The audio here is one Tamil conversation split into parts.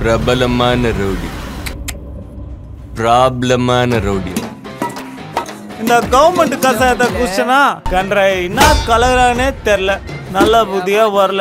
பிரபலமான ரவுடி ப்ராப்ளமான ரவுடி இந்த கவர்மெண்ட் கசாயத்தை குடிச்சனா கன்ற என்ன கலரானே தெரில நல்ல புத்தியா வரல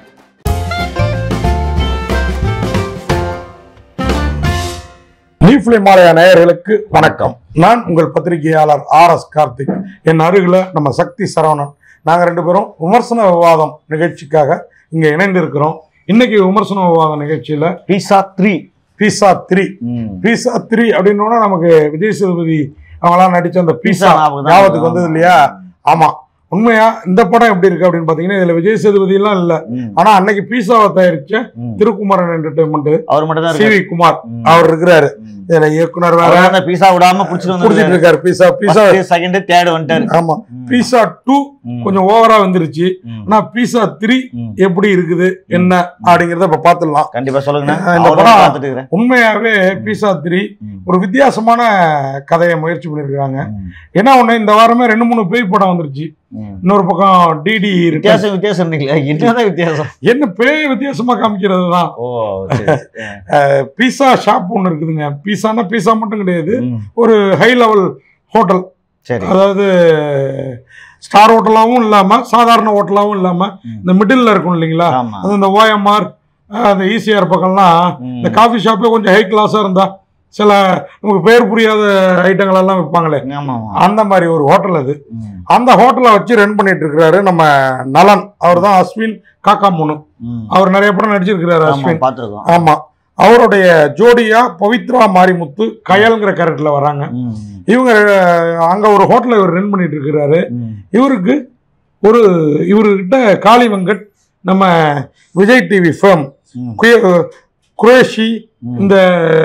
லீஃப்லை மாலைய நேயர்களுக்கு வணக்கம் நான் உங்கள் பத்திரிகையாளர் ஆர் எஸ் கார்த்திக் என் அருகில் நம்ம சக்தி சரவணன் நாங்கள் ரெண்டு பேரும் விமர்சன விவாதம் நிகழ்ச்சிக்காக இங்கே இணைந்து இருக்கிறோம் இன்னைக்கு விமர்சன விவாதம் நிகழ்ச்சியில் pizza three pizza three pizza three அப்படின்னோட நமக்கு விஜய் சேதுபதி அவங்களாம் நடிச்ச அந்த பீஸா பீஸா ஞாபகம் தான் ஞாபகத்துக்கு வந்தது இல்லையா ஆமா உண்மையா இந்த படம் எப்படி இருக்கு அப்படின்னு பாத்தீங்கன்னா இதுல விஜய் சேதுபதி எல்லாம் இல்ல ஆனா அன்னைக்கு பீஸாவை தயாரிச்ச திருக்குமாரன் என்டர்டைன்மெண்ட் அவர் மட்டும் தான் சி வி குமார் அவர் இருக்கிறாரு இதுல இயக்குனர் வேற அவர் அந்த பீஸா விடாம புடிச்சிட்டு குடிச்சிட்டு வந்து இருக்காரு பீஸா பீஸா செகண்ட் தேர்ட் வந்துட்டாரு ஆமா ம். பீஸா டூ ம். கொஞ்சம் ஓவரா வந்துருச்சு ம். ஆனா பீஸா த்ரீ ம். எப்படி இருக்குது என்ன அப்படிங்கறத இப்ப பாத்துடலாம் கண்டிப்பா சொல்லுங்க இந்த அவரை படம் பார்த்துட்டு இருக்கிறேன் உண்மையாவே பீஸா த்ரீ ம். ஒரு வித்தியாசமான கதையை முயற்சி பண்ணிருக்காங்க ம். என்ன ஒண்ணு இந்த வாரமே ரெண்டு மூணு பேய் படம் வந்துருச்சு ம். இன்னொரு பக்கம் டிடி வித்தியாசம் வித்தியாசம் இல்லைங்களா என்னதான் வித்தியாசம் என்ன பேய் வித்தியாசமா காமிக்கிறது தான் ஓ சரி பீஸா ஷாப் ஒன்று இருக்குதுங்க பீஸானா பீஸா மட்டும் கிடையாது ம். ஒரு ஹை லெவல் ஹோட்டல் சரி அதாவது ஸ்டார் ஹோட்டலாகவும் இல்லாம சாதாரண ஹோட்டலாகவும் இல்லாம ம். இந்த மிடில் இருக்கும் இல்லைங்களா ஆமா அது இந்த ஓஎம்ஆர் அந்த ஈசிஆர் பக்கம்லாம் ம். இந்த காஃபி ஷாப்ல கொஞ்சம் ஹை கிளாஸா இருந்தா சில நமக்கு பேர் புரியாத ஐட்டங்கள் எல்லாம் விற்பாங்களே ஆமா ஆமா அந்த மாதிரி ஒரு ஹோட்டல் அது ம். அந்த ஹோட்டலை வச்சு ரன் பண்ணிட்டு இருக்கிறாரு நம்ம நலன் அவர் தான் அஸ்வின் காக்கா மூணு ம். அவர் நிறைய படம் நடிச்சிருக்கிறாரு ஆமா அஸ்வின் பாத்துருக்கோம் ஆமா அவருடைய ஜோடியா பவித்ரா மாரிமுத்து கயல்ங்கிற கேரக்டர்ல வராங்க ம். இவங்க அஹ், அங்க ஒரு ஹோட்டலை இவர் ரன் பண்ணிட்டு இருக்கிறாரு ம். இவருக்கு ஒரு இவர்கிட்ட காளி வெங்கட் நம்ம விஜய் டிவி ஃபேம் ம். குரேஷி ம். இந்த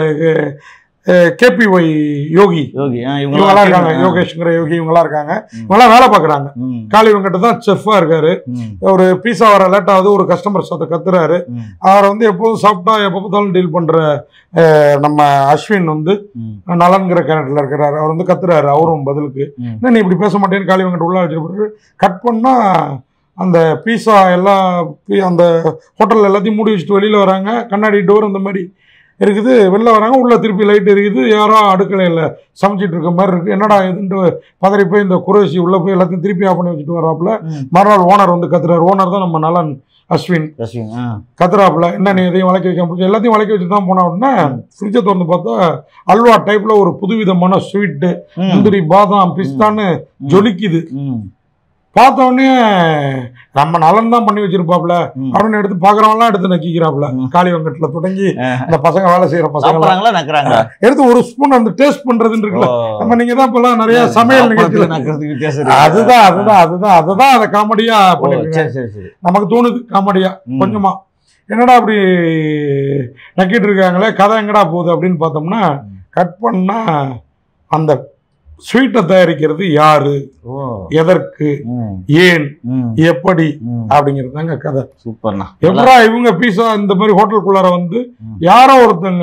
கேபிஒய் யோகி யோகி ஆ, இவங்கெல்லாம் இவங்கெல்லாம் இருக்காங்க ஆ. யோகேஷ்ங்கிற யோகி இவங்கெல்லாம் இருக்காங்க ம். இவங்கெல்லாம் வேலை பார்க்குறாங்க ம். காளி வெங்கட் தான் செஃப்பா இருக்காரு ம். ஒரு பீஸா வர லேட் ஆகுது ஒரு கஸ்டமர் சத்த கத்துறாரு ம். அவரை வந்து எப்போதும் சாப்பிட்டா எப்போ பார்த்தாலும் டீல் பண்ற அஹ், நம்ம அஸ்வின் வந்து ம். நலன்கிற கேரக்டர்ல இருக்கிறாரு அவர் வந்து கத்துறாரு அவரும் பதிலுக்கு ம். என்ன நீ இப்படி பேச மாட்டேன்னு காளி வெங்கட் உள்ள வச்சிருப்பாரு கட் பண்ணா அந்த பீஸா எல்லாம் பி- அந்த ஹோட்டல் எல்லாத்தையும் மூடி வச்சுட்டு வெளியில வராங்க கண்ணாடி டோர் அந்த மாதிரி இருக்குது வெளில வராங்க உள்ள திருப்பி லைட் எரியுது யாரோ அடுக்கலையில் சமைச்சிட்டு இருக்க மாதிரி இருக்கு என்னடா இதுன்ட்டு பதறி போய் இந்த குறைசி உள்ள போய் எல்லாத்தையும் திருப்பி ஆஃப் பண்ணி வச்சுட்டு வராப்புல ம். மறுநாள் ஓனர் வந்து கத்துறாரு ஓனர் தான் நம்ம நலன் அஸ்வின் அஸ்வின், ஆ. கத்துறாப்புல என்ன நீ எதையும் வளைக்க வைக்க முடியும் எல்லாத்தையும் வளைக்க வச்சு தான் போனா அப்படின்னா ம். ஃப்ரிட்ஜை திறந்து பார்த்தா அல்வா டைப்ல ஒரு புதுவிதமான ஸ்வீட்டு ம். முந்திரி பாதாம் பிஸ்தான்னு ம். ஜொலிக்குது ம். பார்த்த உடனே நம்ம நலன் தான் பண்ணி வச்சிருப்பாப்ல ம். அப்படின்னு எடுத்து பாக்குறவங்களாம் எடுத்து நக்கிக்கிறாப்ல ம். காளி வெங்கட்ல தொடங்கி ஆ. இந்த பசங்க வேலை செய்யற பசங்க சாப்பிடுறாங்களா நக்குறாங்களா எடுத்து ஒரு ஸ்பூன் அந்த டேஸ்ட் பண்றதுன்னு இருக்குல்ல நம்ம நீங்க தான் இப்பெல்லாம் நிறைய சமையல் சாப்பிடுறதுக்கு நிகழ்ச்சிகள் நக்குறதுக்கு வித்தியாசம் இருக்கு. அதுதான் அதுதான் அதுதான் அதுதான் அதை காமெடியா ஓ, பண்ணிருக்காங்க சரி சரி சரி நமக்கு தோணுது காமெடியா ம். கொஞ்சமா என்னடா அப்படி நக்கிட்டு இருக்காங்களே கதை எங்கடா போகுது அப்படின்னு பார்த்தோம்னா ம். கட் பண்ணா அந்த ஸ்வீட்டை தயாரிக்கிறது யாரு ஓ எதற்கு ம். ஏன் ம். எப்படி ம். அப்படிங்கிறது தாங்க கதை சூப்பர்ண்ணா எப்படா இவங்க பீஸா இந்த மாதிரி ஹோட்டலுக்குள்ளார வந்து ம். யாரோ ஒருத்தங்க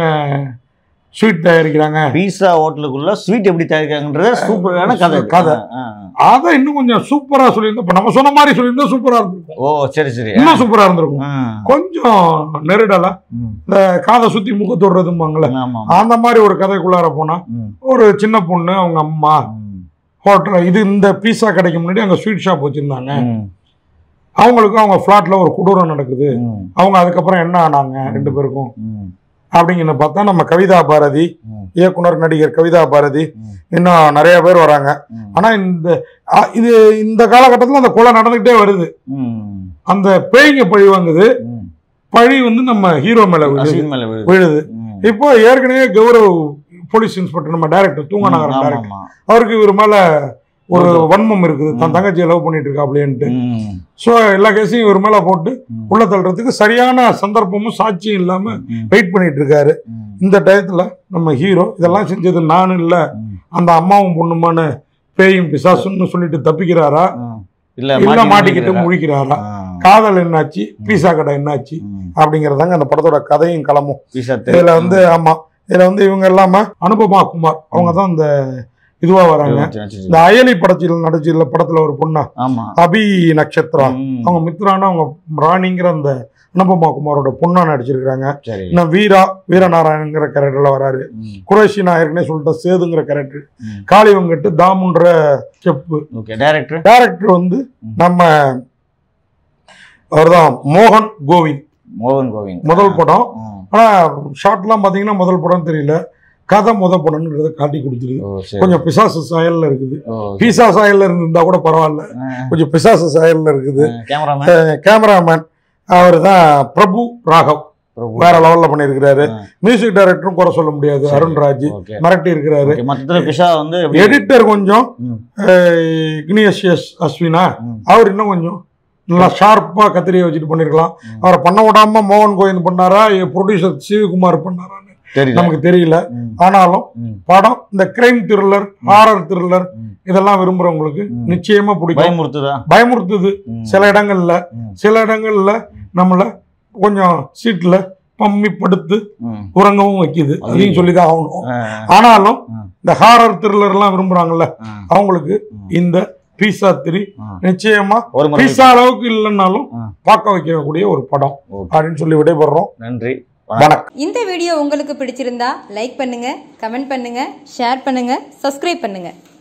ஸ்வீட் தயாரிக்கிறாங்க பீஸா ஹோட்டலுக்குள்ள ஸ்வீட் எப்படி தயாரிக்காங்கன்றத சூப்பரான கதை இது. கதை. ஆ, அதை இன்னும் கொஞ்சம் சூப்பரா சொல்லியிருந்தா இப்ப நம்ம சொன்ன மாதிரி சொல்லியிருந்தா சூப்பரா இருந்திருக்கும் ஓ சரி சரி இன்னும் சூப்பரா இருந்திருக்கும் ஆ. கொஞ்சம் நெருடலா ம். இந்த காதை சுத்தி முக தொடுறதும்பாங்களே ஆமா அந்த மாதிரி ஒரு கதைக்குள்ளார போனா ம். ஒரு சின்ன பொண்ணு அவங்க அம்மா ம். ஹோட்டல் இது இந்த பீஸா கடைக்கு முன்னாடி அங்க ஸ்வீட் ஷாப் வச்சிருந்தாங்க ம். அவங்களுக்கு அவங்க ஃபிளாட்ல ஒரு கொடூரம் நடக்குது ம். அவங்க அதுக்கப்புறம் என்ன ஆனாங்க ரெண்டு பேருக்கும் ம். அப்படிங்கிறத பார்த்தா நம்ம கவிதா பாரதி ம். இயக்குனர் நடிகர் கவிதா பாரதி ம். இன்னும் நிறைய பேர் வராங்க ம். ஆனா இந்த ஆ, இது இந்த காலகட்டத்தில் அந்த கொலை நடந்துகிட்டே வருது ம். அந்த பேய்ங்க பழி வாங்குது ம். பழி வந்து நம்ம ஹீரோ மேல விழுது அஸ்வின் மேல விழுது. விழுது ம். இப்போ ஏற்கனவே கௌரவ் போலீஸ் இன்ஸ்பெக்டர் நம்ம டைரக்டர் தூங்க நகரம் ஆமா, டைரக்டர் ஆமா. அவருக்கு இவர் மேல ஒரு ம். வன்மம் இருக்குது தன் ம். தங்கச்சியை லவ் பண்ணிட்டு இருக்கா அப்படின்ட்டு ம். ஸோ எல்லா கேஸையும் இவர் மேல போட்டு ம். உள்ள தள்ளுறதுக்கு சரியான சந்தர்ப்பமும் சாட்சியும் இல்லாம ம். வெயிட் பண்ணிட்டு இருக்காரு ம். இந்த டயத்துல நம்ம ஹீரோ இதெல்லாம் செஞ்சது நானும் இல்ல ம். அந்த அம்மாவும் பொண்ணுமான பேயும் பிசாசுன்னு சொல்லிட்டு தப்பிக்கிறாரா ம். இல்ல இல்ல மாட்டி மாட்டிக்கிட்டு முடிக்கிறா. முழிக்கிறாரா ஆ. காதல் என்னாச்சு பீஸா கடை என்னாச்சு ம். அப்படிங்கறதாங்க அந்த படத்தோட கதையும் களமும் பீஸா இதுல வந்து ஆமா இதுல வந்து இவங்க இல்லாம அனுபமா குமார் அவங்க தான் இந்த இதுவா வராங்க சரி, சரி. இந்த அயலி படத்தில் நடிச்சிருந்த படத்துல ஒரு பொண்ணா ஆமா அபி நட்சத்திரா ம், அவங்க மித்ரானா அவங்க ராணிங்கிற அந்த அனுபமா குமாரோட பொண்ணா நடிச்சிருக்காங்க சரி இன்னும் வீரா வீரநாராயணங்கிற கேரக்டர்ல வராரு ம், குறைஷி நான் ஏற்கனவே சொல்லிட்டேன் சேதுங்கிற கேரக்டர் ம். காளி வெங்கட்டு தாமுன்ற ஸ்டெப்பு ஓகே டைரக்டர் டேரக்டர் வந்து ம். நம்ம அவர்தான் மோகன் கோவிந்த் மோகன் கோவிந்த் முதல் படம் ம். ஆனா ஷார்ட்லாம் பாத்தீங்கன்னா முதல் படம் தெரியல கதை முத படம்ன்றத காட்டி கொடுத்துருக்கு ஓ சரி கொஞ்சம் பிசாசு சாயல்ல இருக்குது ஓ பீசா சாயல்ல இருந்திருந்தா கூட பரவாயில்ல கொஞ்சம் பிசாசு சாயல்ல இருக்குது கேமராமேன் கேமராமேன் அவர் தான் பிரபு ராகவ் பிரபு வேற லெவல்ல பண்ணியிருக்கிறாரு ஆ. மியூசிக் டைரக்டரும் குறை சொல்ல முடியாது சரி. அருண்ராஜ் ஓகே மிரட்டி இருக்கிறாரு ஓகே மொத்தத்துல பிஷா வந்து எப்படி- எடிட்டர் கொஞ்சம் ம், இக்னியஸ் அஸ்வினா ம். அவர் இன்னும் கொஞ்சம் நல்லா ஷார்ப்பா கத்திரியை வச்சுட்டு பண்ணிருக்கலாம் ம். அவரை பண்ண விடாம மோகன் கோவிந்த் பண்ணாரா ப்ரொடியூசர் சிவகுமார் பண்ணாரான்னு தெரியல நமக்கு தெரியல ம், ஆனாலும் ம், படம் இந்த கிரைம் த்ரில்லர் ஹாரர் த்ரில்லர் ம். இதெல்லாம் விரும்புறவங்களுக்கு ம். நிச்சயமா பிடிக்கும் பயமுறுத்துதா பயமுறுத்துது ம், சில இடங்கள்ல ம், சில இடங்கள்ல நம்மள கொஞ்சம் சீட்ல பம்மி படுத்து ம். உறங்கவும் வைக்குது அதையும் சொல்லிதான் ஆகணும் ஆ, ஆனாலும் ஆ. இந்த ஹாரர் த்ரில்லர் எல்லாம் விரும்புறாங்கல்ல ஆ, அவங்களுக்கு ம். இந்த பீஸா திரி ஆ. நிச்சயமா ஒரு முறை பீஸா அளவுக்கு இல்லைன்னாலும் ஆ. பார்க்க வைக்கக்கூடிய ஒரு படம் ஓகே. அப்படின்னு சொல்லி விடைபெறோம் நன்றி வணக்கம் இந்த வீடியோ உங்களுக்கு பிடிச்சிருந்தா லைக் பண்ணுங்க கமெண்ட் பண்ணுங்க ஷேர் பண்ணுங்க சப்ஸ்கிரைப் பண்ணுங்க